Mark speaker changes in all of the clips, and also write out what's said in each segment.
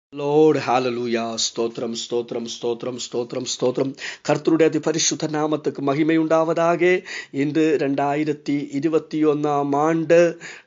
Speaker 1: load hallelujah സ്തോത്രം സ്തോത്രം സ്തോത്രം സ്തോത്രം സ്തോത്രം കർത്തരുടെ അതിപരിശുദ്ധ നാമத்துக்கு மகிமையுண்டாவதாக இன்று ரெண்டாயிரத்தி இருபத்தி ஒன்னாம் ஆண்டு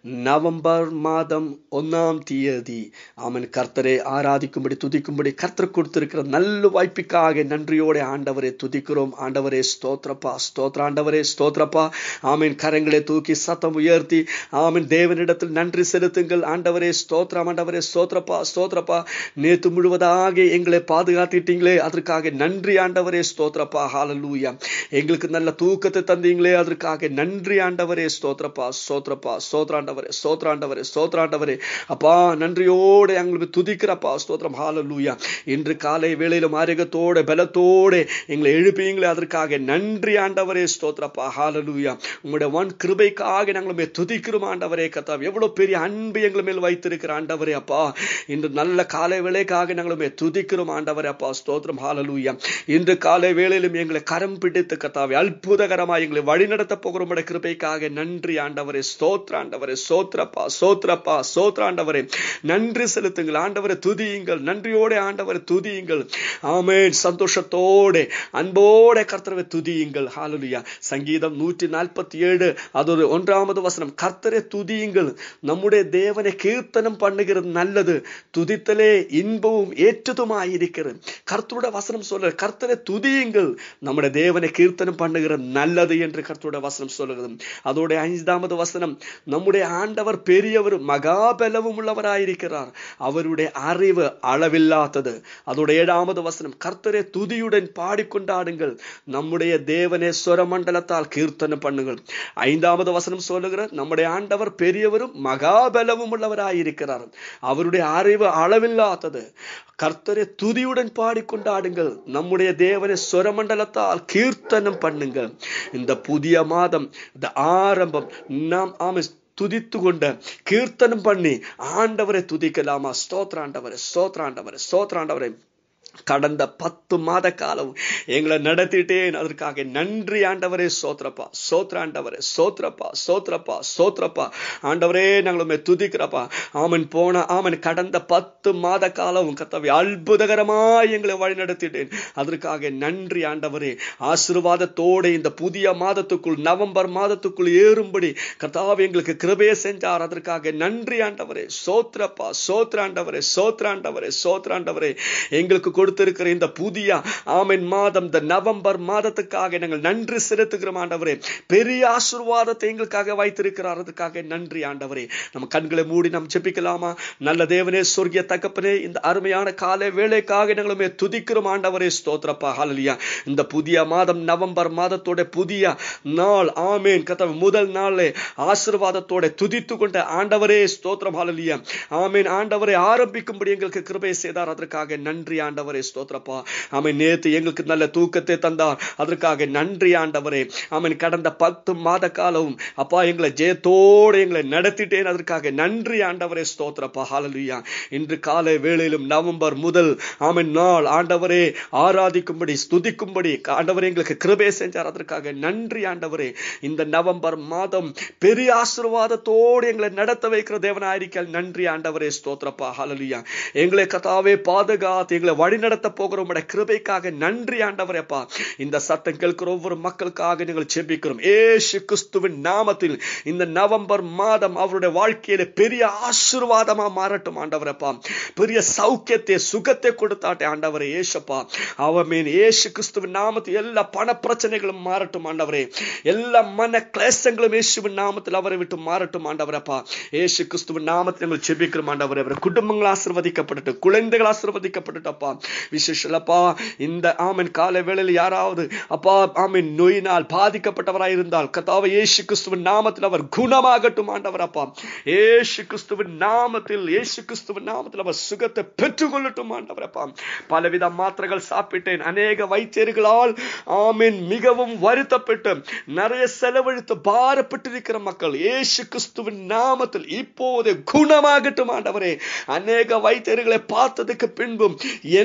Speaker 1: நவம்பர் மாதம் ஒன்னாம் தேதி அவன் கர்த்தரை ஆராதிக்கும்படி துதிக்கும்படி கர்த்தர் கொடுத்திருக்கிற நல்ல வாய்ப்புக்காக நன்றியோட ஆண்டவரை துதிக்கிறோம் ஆண்டவரே ஸ்தோத்திரப்பா ஸ்தோத்திர ஆண்டவரே ஸ்தோத்திரப்பா ஆமீன் கரங்களை தூக்கி சத்தம் உயர்த்தி ஆமீன் தேவனிடத்தில் நன்றி செலுத்துங்கள் ஆண்டவரே ஸ்தோத்திரம் ஆண்டவரே ஸ்தோத்திரப்பா ஸ்தோத்திரப்பா நேத்து முழுவதாக எங்களை பாதுகாத்திட்டீங்களே அதற்காக நன்றி ஆண்டவரே ஸ்தோத்திரப்பா ஹாலலூயா எங்களுக்கு நல்ல தூக்கத்தை தந்தீங்களே அதற்காக நன்றி ஆண்டவரே ஸ்தோத்திரப்பா ஸ்தோத்திரப்பா ஸ்தோத்ராண்டவரே ஸ்தோத்ராண்டவரே ஸ்தோத்ராண்டவரே அப்பா நன்றியோடு எங்களுக்கு துதிக்கிறப்பா ஸ்தோத்திரம் ஹாலலூயா இன்று காலை வேளையிலும் ஆரோக்கியத்தோட பலத்தோடு எங்களை எழுப்பீங்களே அதற்காக நன்றி ஆண்டவரே ஸ்தோத்திரப்பா ஹாலலூயா உங்களுடைய ஒன் கிருபைக்காக நாங்களுமே துதிக்கிறோம் ஆண்டவரே கத்தாம் எவ்வளவு பெரிய அன்பு எங்களை மேல் வைத்திருக்கிற ஆண்டவரே அப்பா இன்று நல்ல காலை வேலைக்காக நாங்களுமே துதிக்கிறோம் ஆண்டவரே அப்பா ஸ்தோத்திரம் ஹாலலூயா இன்று காலை வேளையிலும் எங்களை கரம் பிடித்து கத்தாவே அற்புதகரமாக எங்களை வழிநடத்த போகிற உடைய கிருபைக்காக நன்றி ஆண்டவரே ஸ்தோத்ர ஆண்டவரே சோத்ரப்பா சோத்ரப்பா சோத்ர ஆண்டவரே நன்றி செலுத்துங்கள் ஆண்டவரை துதியுங்கள் நன்றியோட ஆண்டவரை துதியுங்கள் ஆமேன் சந்தோஷத்தோட அன்போட கர்த்தரவை துதியுங்கள் ஹாலலுயா சங்கீதம் நூற்றி நாற்பத்தி ஏழு அது ஒரு ஒன்றாவது வசனம் கர்த்தரை துதியுங்கள் நம்முடைய தேவனை கீர்த்தனம் பண்ணுகிறது நல்லது துதித்தலே இன்பமும் ஏற்றதுமாயிருக்கிறது கர்த்தருடைய வசனம் சொல்ல கர்த்தரை துதியுங்கள் நம்முடைய தேவனை கீர்த்தனம் பண்ணுகிறது நல்லது என்று கர்த்தருடைய வசனம் சொல்லுகிறது அதோட ஐந்தாவது வசனம் நம்முடைய ஆண்டவர் பெரியவர் மகாபலவும் உள்ளவராயிருக்கிறார் அவருடைய அறிவு அளவில்லாதது அதோட ஏழாவது வசனம் கர்த்தரை துதியுடன் பாடிக்கொண்டாடுங்கள் நம்முடைய தேவனே சொரமண்டலத்தால் கீர்த்தனம் பண்ணுங்கள் ஐந்தாவது வசனம் சொல்லுகிற நம்முடைய ஆண்டவர் பெரியவரும் மகாபலவும் உள்ளவராயிருக்கிறார் அவருடைய அறிவு அளவில்லாதது கர்த்தரை துதியுடன் பாடிக்கொண்டாடுங்கள் நம்முடைய தேவனை சொரமண்டலத்தால் கீர்த்தனம் பண்ணுங்கள் இந்த புதிய மாதம் இந்த ஆரம்பம் நாம் ஆமை துதித்து கொண்ட கீர்த்தனம் பண்ணி ஆண்டவரை துதிக்கலாமா ஸ்தோத்ராண்டவரை ஸ்தோத்ராண்டவரை ஸ்தோத்ராண்டவரை கடந்த பத்து மாத காலம் எங்களை நடத்திட்டேன் அதற்காக நன்றி ஆண்டவரே சோத்ரப்பா சோத்ர ஆண்டவரே சோத்ரப்பா சோத்ரப்பா சோத்ரப்பா ஆண்டவரே நாங்களுமே துதிக்கிறப்பா ஆமன் போன ஆமன் கடந்த பத்து மாத காலம் கத்தவை அற்புதகரமாய் எங்களை வழி நடத்திட்டேன் அதற்காக நன்றி ஆண்டவரே ஆசீர்வாதத்தோடு இந்த புதிய மாதத்துக்குள் நவம்பர் மாதத்துக்குள் ஏறும்படி கர்த்தாவை எங்களுக்கு கிருபையை செஞ்சார் அதற்காக நன்றி ஆண்டவரே சோத்ரப்பா சோத்ர ஆண்டவரே சோத்ர ஆண்டவரே சோத்ர ஆண்டவரே எங்களுக்கு கொடுத்திருக்கிற இந்த புதிய ஆமன் மாதம் இந்த நவம்பர் மாதத்துக்காக நாங்கள் நன்றி செலுத்துகிறோம் ஆண்டவரே பெரிய ஆசீர்வாதத்தை எங்களுக்காக வைத்திருக்கிறார் அதுக்காக நன்றி ஆண்டவரே நம்ம கண்களை மூடி நாம் ஜெபிக்கலாமா நல்ல தேவனே சொர்க்கிய தகப்பனே இந்த அருமையான காலை வேலைக்காக நாங்களுமே துதிக்கிறோம் ஆண்டவரே ஸ்தோத்திரப்பா ஹalleluya இந்த புதிய மாதம் நவம்பர் மாதத்தோட புதிய நாள் ஆமேன் கத்த முதல் நாளே ஆசீர்வாதத்தோட துதித்து கொண்ட ஆண்டவரே ஸ்தோத்திரம் ஹalleluya ஆமேன் ஆண்டவரை ஆரம்பிக்கும்படி எங்களுக்கு கிருபை செய்தார் அதற்காக நன்றி ஆண்டவர் ஆண்டவரே ஸ்தோத்திரப்பா அவன் நேத்து எங்களுக்கு நல்ல தூக்கத்தை தந்தார் அதற்காக நன்றி ஆண்டவரே அவன் கடந்த பத்து மாத காலம் அப்பா எங்களை ஜெயத்தோடு எங்களை நடத்திட்டேன் அதற்காக நன்றி ஆண்டவரே ஸ்தோத்திரப்பா ஹாலலுயா இன்று காலை வேளையிலும் நவம்பர் முதல் அவன் நாள் ஆண்டவரே ஆராதிக்கும்படி ஸ்துதிக்கும்படி ஆண்டவரே எங்களுக்கு கிருபை செஞ்சார் அதற்காக நன்றி ஆண்டவரே இந்த நவம்பர் மாதம் பெரிய ஆசீர்வாதத்தோடு எங்களை நடத்த வைக்கிற தேவனாயிருக்கால் நன்றி ஆண்டவரே ஸ்தோத்திரப்பா ஹாலலுயா எங்களை கதாவே பாதுகாத்து எங்களை வழி நடத்த போகிற உடைய கிருபைக்காக நன்றி ஆண்டவரேப்பா இந்த சத்தம் கேட்கிற ஒவ்வொரு மக்களுக்காக நீங்கள் செபிக்கிறோம் ஏசு கிறிஸ்துவின் நாமத்தில் இந்த நவம்பர் மாதம் அவருடைய வாழ்க்கையில பெரிய ஆசீர்வாதமா மாறட்டும் ஆண்டவரப்பா பெரிய சௌக்கியத்தை சுகத்தை கொடுத்தாட்டே ஆண்டவரே ஏசப்பா அவமேன் ஏசு கிறிஸ்துவின் நாமத்தில் எல்லா பண பிரச்சனைகளும் மாறட்டும் ஆண்டவரே எல்லா மன கிளேசங்களும் இயேசுவின் நாமத்தில் அவரை விட்டு மாறட்டும் ஆண்டவரப்பா ஏசு கிறிஸ்துவின் நாமத்தில் நீங்கள் செபிக்கிறோம் ஆண்டவரே அவர் குடும்பங்கள் ஆசிர்வதிக்கப்பட்டு குழந்தைகள் ஆசிர்வதிக்கப்பட்டு அப்பா விசேஷலப்பா இந்த ஆமன் கால வேளையில் யாராவது அப்பா ஆமன் நோயினால் பாதிக்கப்பட்டவராய் இருந்தால் கத்தாவை ஏசு கிறிஸ்துவின் நாமத்தில் அவர் குணமாகட்டும் ஆண்டவர் அப்பா ஏசு கிறிஸ்துவின் நாமத்தில் ஏசு கிறிஸ்துவின் நாமத்தில் அவர் சுகத்தை பெற்றுக்கொள்ளட்டும் ஆண்டவர் அப்பா பலவித மாத்திரைகள் சாப்பிட்டேன் அநேக வைத்தியர்களால் ஆமீன் மிகவும் வருத்தப்பட்டு நிறைய செலவழித்து பாரப்பட்டிருக்கிற மக்கள் ஏசு கிறிஸ்துவின் நாமத்தில் இப்போது குணமாகட்டும் ஆண்டவரே அநேக வைத்தியர்களை பார்த்ததுக்கு பின்பும் எந்த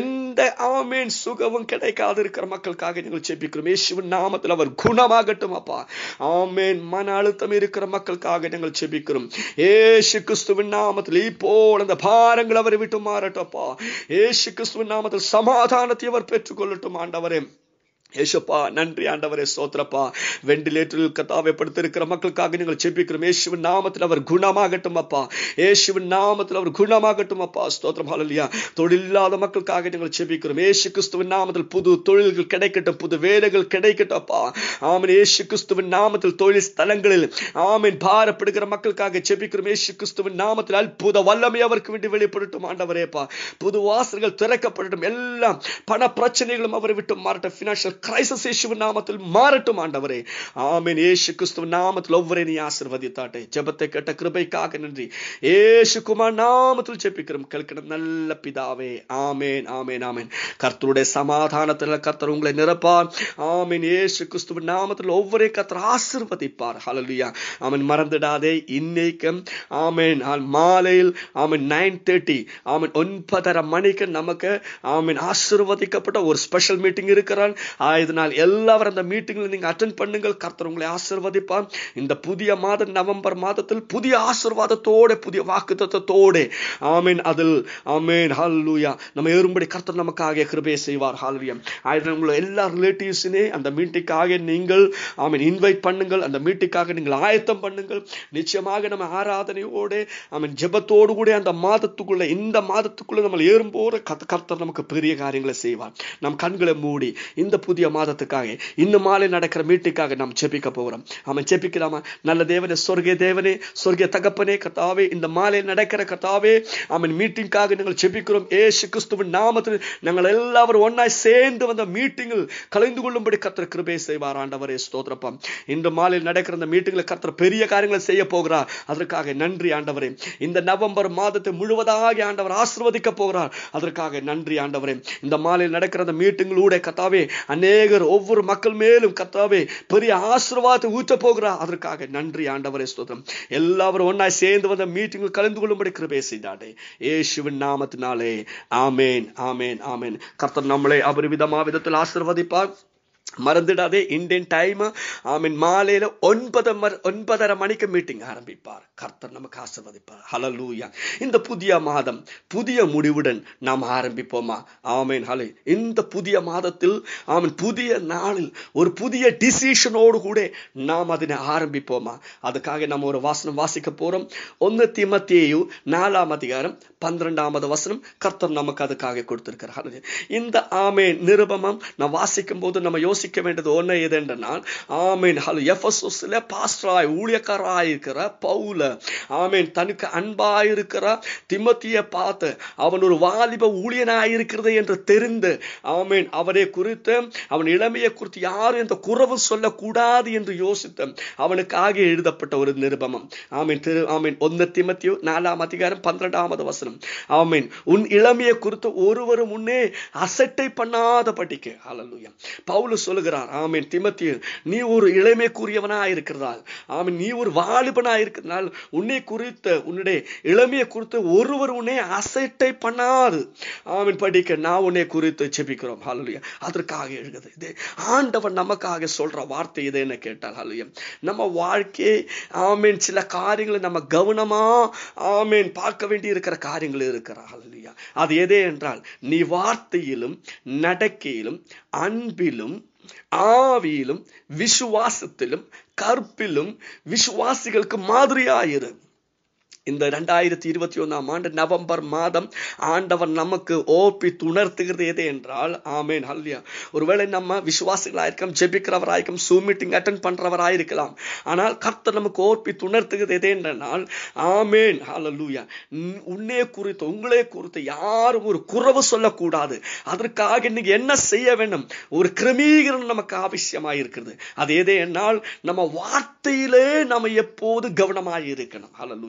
Speaker 1: எந்த ஆமேன் சுகமும் கிடைக்காது இருக்கிற மக்களுக்காக நீங்கள் ஜெபிக்கிறோம் இயேசுவின் நாமத்தில் அவர் குணமாகட்டும் அப்பா ஆமேன் மன அழுத்தம் இருக்கிற மக்களுக்காக நாங்கள் ஜெபிக்கிறோம் ஏசு கிறிஸ்துவின் நாமத்தில் இப்போ அந்த பாரங்கள் அவரை விட்டு மாறட்டப்பா ஏசு கிறிஸ்துவின் நாமத்தில் சமாதானத்தை அவர் பெற்றுக்கொள்ளட்டும் ஆண்டவரே ஏசப்பா நன்றி ஆண்டவரே சோத்திரப்பா வெண்டிலேட்டரில் கத்தாவை படுத்திருக்கிற மக்களுக்காக நீங்கள் செபிக்கிறோம் ஏசுவின் நாமத்தில் அவர் குணமாகட்டும் அப்பா ஏசுவின் நாமத்தில் அவர் குணமாகட்டும் அப்பா ஸ்தோத்திரம் ஹalleluya தொழிலில்லாத மக்களுக்காக நீங்கள் செபிக்கிறோம் ஏசு கிறிஸ்துவின் நாமத்தில் புது தொழில்கள் கிடைக்கட்டும் புது வேலைகள் கிடைக்கட்டும் அப்பா ஆமென் ஏசு கிறிஸ்துவின் நாமத்தில் தொழில் ஸ்தலங்களில் ஆமென் பாரப்படுகிற மக்களுக்காக செபிக்கிறோம் ஏசு கிறிஸ்துவின் நாமத்தில் அற்புத வல்லமை அவருக்கு வேண்டி வெளிப்படட்டும் ஆண்டவரேப்பா புது வாசல்கள் திறக்கப்படட்டும் எல்லாம் பண பிரச்சனைகளும் அவரை விட்டு மாறட்டும் பினான்சியல் கிரைசஸ் இயேசுவின் நாமத்தில் மாறட்டும் ஆண்டவரே ஆமென் இயேசு கிறிஸ்துவின் நாமத்தில் ஒவ்வொரு நீ ஆசீர்வதித்தாட்டே ஜெபத்தை கேட்ட கிருபைக்காக நன்றி இயேசு குமார் நாமத்தில் ஜெபிக்கிறோம் கேட்கிற நல்ல பிதாவே ஆமென் ஆமென் ஆமென் கர்த்தருடைய சமாதானத்தில் கர்த்தர் உங்களை நிரப்பார் ஆமென் இயேசு கிறிஸ்துவின் நாமத்தில் ஒவ்வொரு கர்த்தர் ஆசீர்வதிப்பார் ஹalleluya ஆமென் மறந்துடாதே இன்னைக்கும் ஆமென் மாலையில் ஆமென் நைன் தேர்ட்டி ஆமென் ஒன்பதரை மணிக்கு நமக்கு ஆமென் ஆசீர்வதிக்கப்பட்ட ஒரு ஸ்பெஷல் மீட்டிங் இருக்கிறான் இதனால் எல்லாரும் அந்த மீட்டிங்ல நீங்க அட்டன் பண்ணுங்கள் கர்த்தர் உங்களை ஆசிர்வதிப்பார் இந்த புதிய மாதம் நவம்பர் மாதத்தில் புதிய ஆசிர்வாதத்தோட புதிய வாக்குத்தத்தோட ஆமீன் அதில் ஆமீன் ஹalleluya நம்ம ஏறும்படி கர்த்தர் நமக்காக கிருபை செய்வார் ஹalleluya ஆயிரம் உங்களை எல்லா ரிலேட்டிவ்ஸினே அந்த மீட்டிங்காக நீங்கள் ஆமீன் இன்வைட் பண்ணுங்கள் அந்த மீட்டிங்காக நீங்கள் ஆயத்தம் பண்ணுங்கள் நிச்சயமாக நம்ம ஆராதனையோடு ஆமீன் ஜெபத்தோடு கூட அந்த மாதத்துக்குள்ள இந்த மாதத்துக்குள்ள நம்ம ஏறும்போது கர்த்தர் நமக்கு பெரிய காரியங்களை செய்வார் நம் கண்களை மூடி இந்த புதிய மாதத்துக்காக இன்னும் மாலை நடக்கிற மீட்டுக்காக நாம் ஜெபிக்க போகிறோம் அவன் ஜெபிக்கலாமா நல்ல தேவனே சொர்க்க தேவனே சொர்க்க தகப்பனே கத்தாவே இந்த மாலை நடக்கிற கத்தாவே அவன் மீட்டிங்காக நாங்கள் ஜெபிக்கிறோம் ஏசு கிறிஸ்துவின் நாமத்தில் நாங்கள் எல்லாரும் ஒன்னாய் சேர்ந்து வந்த மீட்டிங்கில் கலந்து கொள்ளும்படி கர்த்தர் கிருபை செய்வார் ஆண்டவரே ஸ்தோத்திரப்பம் இன்று மாலையில் நடக்கிற அந்த மீட்டிங்ல கர்த்தர் பெரிய காரியங்களை செய்ய போகிறார் அதற்காக நன்றி ஆண்டவரே இந்த நவம்பர் மாதத்தை முழுவதாக ஆண்டவர் ஆசிர்வதிக்க போகிறார் அதற்காக நன்றி ஆண்டவரே இந்த மாலையில் நடக்கிற அந்த மீட்டிங்களூட கத்தாவே அநேகர் ஒவ்வொரு மக்கள் மேலும் கத்தாவே பெரிய ஆசீர்வாதத்தை ஊற்ற போகிறார் அதற்காக நன்றி ஆண்டவரே ஸ்தோத்திரம் எல்லாரும் ஒன்னாய் சேர்ந்து வந்த மீட்டிங்கில் கலந்து கொள்ளும்படி கிருபை செய்தாடே ஏசுவின் நாமத்தினாலே ஆமேன் ஆமேன் ஆமேன் கர்த்தர் நம்மளை அபரிவிதமா விதத்தில் ஆசிர்வதிப்பார் மறந்துடாதே இந்தியன் டைம் ஆமீன் மாலையில ஒன்பது ஒன்பதரை மணிக்கு மீட்டிங் ஆரம்பிப்பார் கர்த்தர் நமக்கு ஆசிர்வதிப்பார் ஹலலூயா இந்த புதிய மாதம் புதிய முடிவுடன் நாம் ஆரம்பிப்போமா ஆமீன் ஹலை இந்த புதிய மாதத்தில் ஆமீன் புதிய நாளில் ஒரு புதிய டிசிஷனோடு கூட நாம் அதனை ஆரம்பிப்போமா அதுக்காக நம்ம ஒரு வாசனம் வாசிக்க போறோம் ஒன்னு திமத்தேயு நாலாம் அதிகாரம் பன்னிரெண்டாவது வசனம் கர்த்தர் நமக்கு அதுக்காக கொடுத்திருக்கிறார் இந்த ஆமேன் நிருபமம் நான் வாசிக்கும் போது நம்ம யோசிக்க வேண்டியது ஒன்று எது என்றால் ஆமீன் ஹலோ எஃபசோஸ்ல பாஸ்டராய் ஊழியக்காராய் இருக்கிற பவுல ஆமீன் தனக்கு அன்பாய் இருக்கிற திமத்திய பார்த்து அவன் ஒரு வாலிப ஊழியனாய் இருக்கிறது என்று தெரிந்து ஆமீன் அவரை குறித்து அவன் இளமையை குறித்து யாரும் இந்த குறவு சொல்லக்கூடாது என்று யோசித்து அவனுக்காக எழுதப்பட்ட ஒரு நிருபமம் ஆமீன் திரு ஆமீன் ஒன்னு திமத்தியோ நாலாம் அதிகாரம் பன்னிரெண்டாவது வசனம் ஆமீன் உன் இளமையை குறித்து ஒருவரும் முன்னே அசட்டை பண்ணாத படிக்க அலலுயா பவுலு சொல்லுகிறார் ஆமீன் திமத்திய நீ ஒரு இளமைக்குரியவனா இருக்கிறதால் ஆமீன் நீ ஒரு வாலிபனா இருக்கிறதால் உன்னை குறித்த உன்னுடைய இளமையை குறித்து ஒருவர் உன்னை அசட்டை பண்ணாது ஆமீன் படிக்க நான் உன்னை குறித்து செபிக்கிறோம் ஹalleluya அதற்காக எழுதுது இது ஆண்டவன் நமக்காக சொல்ற வார்த்தை இது என்ன கேட்டால் ஹalleluya நம்ம வாழ்க்கை ஆமீன் சில காரியங்களை நம்ம கவனமா ஆமீன் பார்க்க வேண்டி இருக்கிற காரியங்கள் இருக்கிற ஹalleluya அது எதே என்றால் நீ வார்த்தையிலும் நடக்கையிலும் அன்பிலும் ஆவியிலும் விசுவாசத்திலும் கற்பிலும் விசுவாசிகளுக்கு மாதிரியாயிரு இந்த ரெண்டாயிரத்தி இருபத்தி ஒன்னாம் ஆண்டு நவம்பர் மாதம் ஆண்டவர் நமக்கு ஓப்பி துணர்த்துகிறது எது என்றால் ஆமேன் ஹல்லியா ஒருவேளை நம்ம விசுவாசிகளாயிருக்கலாம் ஜெபிக்கிறவராயிருக்கும் சூ மீட்டிங் அட்டன் பண்றவராயிருக்கலாம் ஆனால் கர்த்தர் நமக்கு ஓப்பி துணர்த்துகிறது எது என்றால் ஆமேன் ஹalleluya உன்னே குறித்து உங்களே குறித்து யாரும் ஒரு குறவு சொல்லக்கூடாது அதற்காக இன்னைக்கு என்ன செய்ய வேண்டும் ஒரு கிரமீகரணம் நமக்கு அவசியமாக இருக்கிறது அது எதே என்னால் நம்ம வார்த்தையிலே நம்ம எப்போது கவனமாக இருக்கணும் ஹalleluya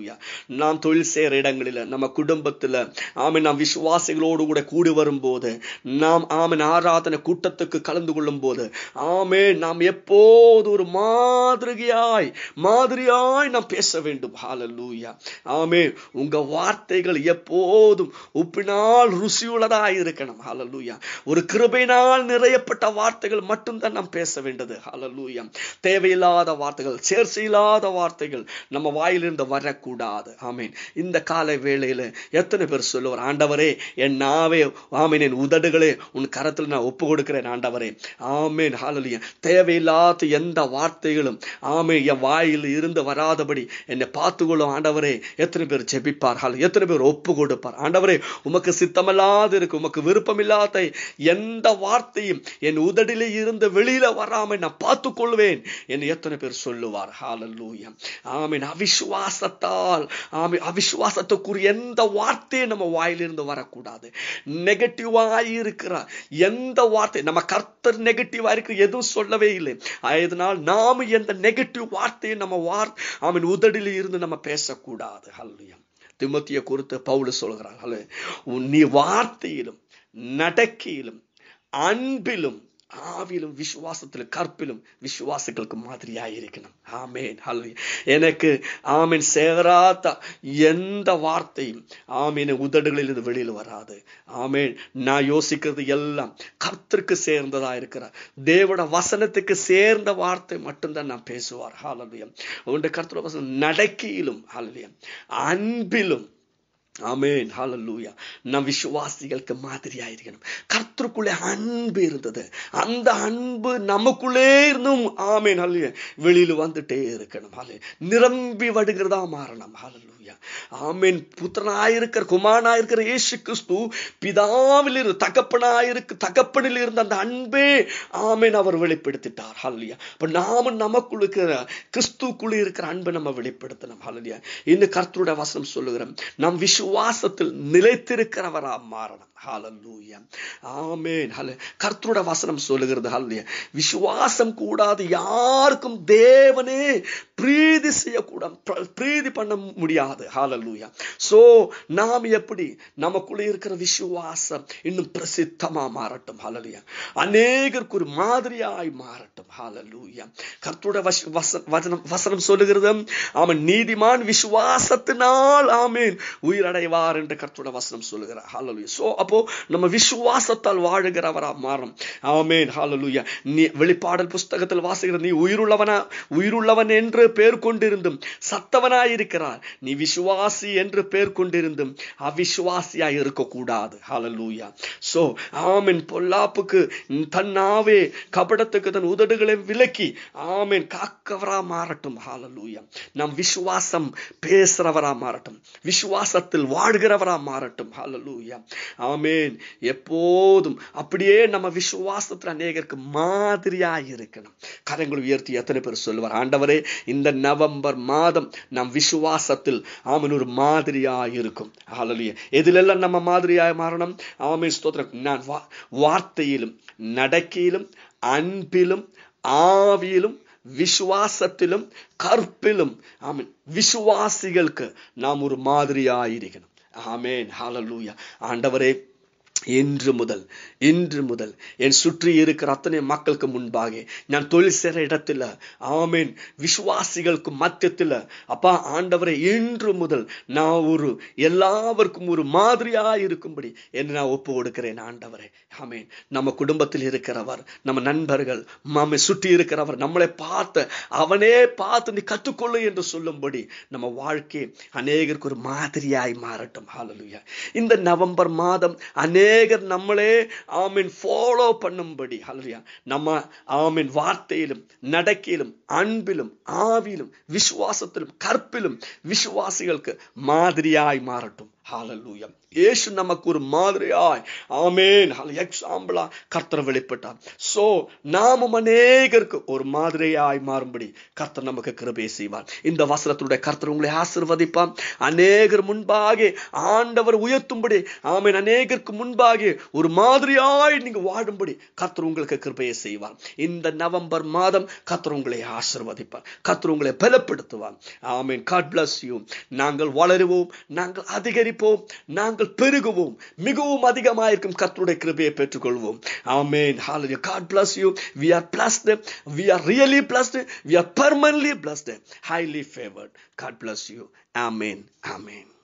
Speaker 1: நாம் தொழில் செய்கிற இடங்களில் நம்ம குடும்பத்தில் ஆமை நாம் விசுவாசிகளோடு கூட கூடி வரும்போது நாம் ஆமன் ஆராதனை கூட்டத்துக்கு கலந்து கொள்ளும் போது ஆமே நாம் எப்போது ஒரு மாதிரியாய் மாதிரியாய் நாம் பேச வேண்டும் ஹalleluya ஆமே உங்க வார்த்தைகள் எப்போதும் உப்பினால் ருசியுள்ளதாய் இருக்கணும் ஹalleluya ஒரு கிருபையினால் நிறையப்பட்ட வார்த்தைகள் மட்டும்தான் நாம் பேச வேண்டது ஹalleluya தேவையில்லாத வார்த்தைகள் சேர்ச்சையில்லாத வார்த்தைகள் நம்ம வாயிலிருந்து வரக்கூடாது ஆமீன் இந்த காலை வேளையில எத்தனை பேர் சொல்லுவார் ஆண்டவரே என் நாவே ஆமீன் என் உதடுகளே உன் கரத்தில் நான் ஒப்பு கொடுக்கிறேன் ஆண்டவரே ஆமீன் ஹalleluya தேவையில்லாத எந்த வார்த்தைகளும் ஆமே என் வாயில் இருந்து வராதபடி என்னை பார்த்துக்கொள்ளும் ஆண்டவரே எத்தனை பேர் ஜெபிப்பார் ஹால் எத்தனை பேர் ஒப்பு கொடுப்பார் ஆண்டவரே உமக்கு சித்தமில்லாத இருக்கு உமக்கு விருப்பமில்லாத எந்த வார்த்தையும் என் உதடிலே இருந்து வெளியில வராம நான் பார்த்துக் கொள்வேன் என்று எத்தனை பேர் சொல்லுவார் ஹalleluya ஆமீன் அவிசுவாசத்தால் ஆமீன் அவிசுவாசத்துக்குரிய எந்த வார்த்தையும் நம்ம வாயிலிருந்து வரக்கூடாது நெகட்டிவாய் இருக்கிற எந்த வார்த்தை நம்ம கர்த்தர் நெகட்டிவா இருக்கிற எதுவும் சொல்லவே இல்லை அதனால் நாம எந்த நெகட்டிவ் வார்த்தையை நம்ம வார் ஆமீன் உதடில் இருந்து நம்ம பேசக்கூடாது ஹல்லுயா திமுத்திய குறித்து பவுல சொல்கிறார் ஹலோ நீ வார்த்தையிலும் நடக்கையிலும் அன்பிலும் ஆவிலும் விசுவாசத்திலும் கற்பிலும் விசுவாசிகளுக்கு மாதிரியாயிருக்கணும் ஆமேன் ஹல்லுயா எனக்கு ஆமீன் சேராத எந்த வார்த்தையும் ஆமீன் உதடுகளில் இருந்து வெளியில் வராது ஆமேன் நான் யோசிக்கிறது எல்லாம் கர்த்தருக்கு சேர்ந்ததா இருக்கிற தேவட வசனத்துக்கு சேர்ந்த வார்த்தை மட்டும்தான் நான் பேசுவார் ஹாலலுயம் உண்ட கர்த்தர வசனம் நடக்கையிலும் ஹாலலுயம் அன்பிலும் ஆமேன் ஹalleluya நம் விசுவாசிகளுக்கு மாதிரியாயிருக்கணும் கர்த்தருக்குள்ளே அன்பு இருந்தது அந்த அன்பு நமக்குள்ளே இருந்தும் ஆமேன் ஹalleluya வெளியில வந்துட்டே இருக்கணும் ஹalleluya நிரம்பி வடுகிறதா மாறணும் ஹalleluya ஆமேன் புத்திரனாயிருக்கிற குமாரனாயிருக்கிற இயேசு கிறிஸ்து பிதாவில் இருந்து தகப்பனாயிருக்கு தகப்பனில் இருந்த அந்த அன்பே ஆமேன் அவர் வெளிப்படுத்திட்டார் ஹalleluya அப்ப நாம நமக்குள்ள இருக்கிற கிறிஸ்துக்குள்ள இருக்கிற அன்பை நம்ம வெளிப்படுத்தணும் ஹalleluya இன்னும் கர்த்தருடைய வசனம் சொல்லுகிறோம் நம் விசு விசுவாசத்தில் நிலைத்திருக்கிறவரா மாறணும் ஹalleluya ஆமென் ஹல்லே கர்த்தருடைய வசனம் சொல்லுகிறது ஹalleluya விசுவாசம் கூடாது யாருக்கும் தேவனே பிரீதி செய்யக்கூடாது பிரீதி பண்ண முடியாது ஹalleluya சோ நாம் எப்படி நமக்குள்ள இருக்கிற விசுவாசம் இன்னும் பிரசித்தமா மாறட்டும் ஹalleluya அநேகருக்கு ஒரு மாதிரியாய் மாறட்டும் ஹalleluya கர்த்தருடைய வசனம் வசனம் சொல்லுகிறது அவன் நீதிமான் விசுவாசத்தினால் ஆமேன் உயிரடைவார் என்று கர்த்தருடைய வசனம் சொல்லுகிறார் ஹalleluya சோ அப்போ நம்ம விசுவாசத்தால் வாழுகிறவரா மாறும் ஆமேன் ஹalleluya நீ வெளிப்பாடல் புஸ்தகத்தில் வாசிக்கிற நீ உயிருள்ளவனா உயிருள்ளவன் என்று பேர் கொண்டிருந்தும் சத்தவனாய் இருக்கிறார் நீ விசுவாசி என்று பேர் கொண்டிருந்தும் அவிசுவாசியாய் இருக்கக்கூடாது ஹalleluya சோ ஆமேன் பொல்லாப்புக்கு தன்னாவே கபடத்துக்கு தன் உதடுகளை விலக்கி ஆமேன் காக்கவரா மாறட்டும் ஹalleluya நம் விசுவாசம் பேசுறவரா மாறட்டும் விசுவாசத்தில் வாழ்கிறவரா மாறட்டும் ஹalleluya ஆமேன் எப்போதும் அப்படியே நம்ம விசுவாசத்துல அநேகருக்கு மாதிரியா இருக்கணும் கரங்கள் உயர்த்தி எத்தனை பேர் சொல்லுவார் ஆண்டவரே இந்த நவம்பர் மாதம் நம் விசுவாசத்தில் ஆமன் ஒரு மாதிரியா இருக்கும் ஹalleluya எதிலெல்லாம் நம்ம மாதிரியா மாறணும் ஆமேன் ஸ்தோத்திரம் நான் வார்த்தையிலும் நடக்கையிலும் அன்பிலும் ஆவியிலும் விசுவாசத்திலும் கற்பிலும் ஆமீன் விசுவாசிகளுக்கு நாம் ஒரு மாதிரியாயிருக்கணும் ஆமேன் ஹalleluya ஆண்டவரே இன்று முதல் இன்று முதல் என் சுற்றி இருக்கிற அத்தனை மக்களுக்கு முன்பாக நான் தொழில் செய்கிற இடத்துல ஆமேன் விசுவாசிகளுக்கு மத்தியத்தில் அப்பா ஆண்டவரை இன்று முதல் நான் ஒரு எல்லாருக்கும் ஒரு மாதிரியா இருக்கும்படி என்று நான் ஒப்பு கொடுக்கிறேன் ஆண்டவரே ஆமேன் நம்ம குடும்பத்தில் இருக்கிறவர் நம்ம நண்பர்கள் மாமை சுற்றி இருக்கிறவர் நம்மளை பார்த்து அவனே பார்த்து நீ கற்றுக்கொள்ளு என்று சொல்லும்படி நம்ம வாழ்க்கை அநேகருக்கு ஒரு மாதிரியாய் மாறட்டும் ஹalleluya இந்த நவம்பர் மாதம் அநேக அநேகர் நம்மளே ஆமீன் ஃபாலோ பண்ணும்படி ஹalleluya நம்ம ஆமீன் வார்த்தையிலும் நடக்கையிலும் அன்பிலும் ஆவியிலும் விசுவாசத்திலும் கற்பிலும் விசுவாசிகளுக்கு மாதிரியாய் மாறட்டும் ஹalleluya இயேசு நமக்கு ஒரு மாதிரியாய் ஆமென் எக்ஸாம்பிளா கர்த்தர் வெளிப்பட்டார் சோ நாமும் அநேகருக்கு ஒரு மாதிரியாய் மாறும்படி கர்த்தர் நமக்கு கிருபை செய்வார் இந்த வசனத்துடைய கர்த்தர் உங்களை ஆசிர்வதிப்பார் அநேகர் முன்பாக ஆண்டவர் உயர்த்தும்படி ஆமென் அநேகருக்கு முன்பாக ஒரு மாதிரியாய் நீங்க வாழும்படி கர்த்தர் உங்களுக்கு கிருபையை செய்வார் இந்த நவம்பர் மாதம் கர்த்தர் உங்களை ஆசிர்வதிப்பார் கர்த்தர் உங்களை பலப்படுத்துவார் ஆமென் காட் பிளஸ் யூ நாங்கள் வளருவோம் நாங்கள் அதிகரிப்போம் நாங்கள் பெருகுவோம் மிகவும் அதிகமாயிருக்கும் கர்த்தருடைய கிருபையை பெற்றுக்கொள்வோம் ஆமென் ஹalleluya god bless you we are blessed we are really blessed we are permanently blessed highly favored god bless you amen amen